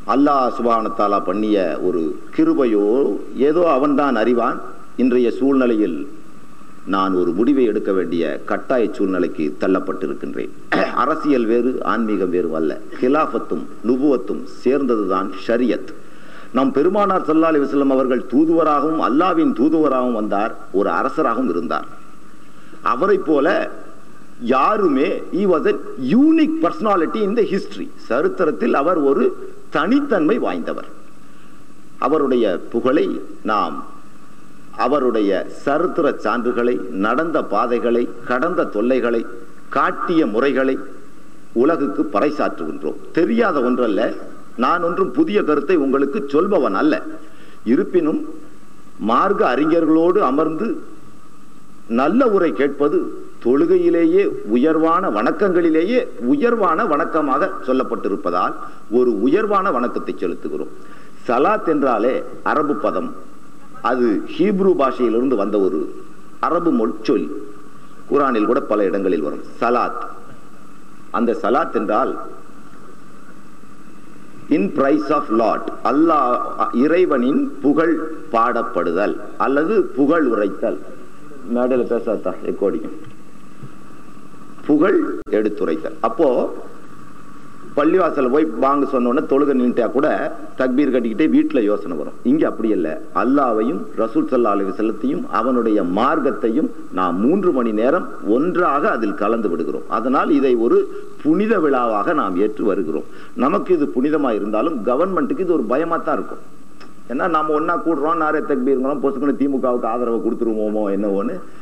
அல்லாஹ் சுபானத்தாலா பண்ணிய ஒரு கிருபையோ ஏதோ அவன்தான் அறிவான் இன்றைய சூழ்நிலையில் நான் ஒரு முடிவை எடுக்க வேண்டிய கட்டாய சூழ்நிலைக்கு தள்ளப்பட்டிருக்கின்றேன் அரசியல் வேறு ஆன்மீகம் வேறு அல்ல கிலாஃபத்தும் நுபுவத்தும் சேர்ந்ததுதான் ஷரியத் நம் பெருமானார் ஸல்லல்லாஹு அலைஹி வஸல்லம் அவர்கள் தூதுவராகவும் அல்லாவின் தூதுவராகவும் வந்தார் ஒரு அரசராகவும் இருந்தார் அவரைப் போல யாருமே he was a unique personality in the history சரித்திரத்தில் அவர் ஒரு தனித்தன்மை வாய்ந்தவர் அவருடைய புகழை நாம் அவருடைய சரித்திர சான்றுகளை நடந்த பாதைகளை கடந்த தொல்லைகளை காட்டிய முறைகளை உலகுக்கு பறைசாற்றுகின்றோம் தெரியாத ஒன்றல்ல நான் ஒன்றும் புதிய கருத்தை உங்களுக்கு சொல்பவன் அல்ல இருப்பினும் மார்க்க அறிஞர்களோடு அமர்ந்து நல்ல உரை கேட்பது தொழுகையிலேயே உயர்வான வணக்கங்களிலேயே உயர்வான வணக்கமாக சொல்லப்பட்டிருப்பதால் ஒரு உயர்வான வணக்கத்தை செலுத்துகிறோம் சலாத் என்றாலே அரபு பதம் அது ஹீப்ரு பாஷையிலிருந்து வந்த ஒரு அரபு மொழிச்சொல் குரானில் கூட பல இடங்களில் வரும் சலாத் அந்த சலாத் என்றால் in praise of lord Allah இறைவனின் புகழ் பாடப்படுதல் அல்லது புகழ் உரைத்தல் மேடையில் பேசாதா எக்கோடிக்கும் புகழ் எடுத்துரைத்தல் அப்போ பள்ளிவாசல் போய் வாங்க சொன்னோடனே தொழுக நின்ட்டா கூட தக்பீர் கட்டிக்கிட்டே வீட்டில் யோசனை வரும் இங்க அப்படி இல்லை அல்லாவையும் ரசூல் சல்லா அலி செல்லத்தையும் அவனுடைய மார்க்கத்தையும் நாம் மூன்று மணி நேரம் ஒன்றாக அதில் கலந்து விடுகிறோம் அதனால் இதை ஒரு புனித விழாவாக நாம் ஏற்று வருகிறோம் நமக்கு இது புனிதமா இருந்தாலும் கவர்மெண்ட்டுக்கு இது ஒரு பயமா தான் இருக்கும் ஏன்னா நம்ம ஒன்னா கூடுறோம் நாரே தக்பீருங்களும் பொசுக்குன்னு திமுகவுக்கு ஆதரவு கொடுத்துருவோமோ என்னவோன்னு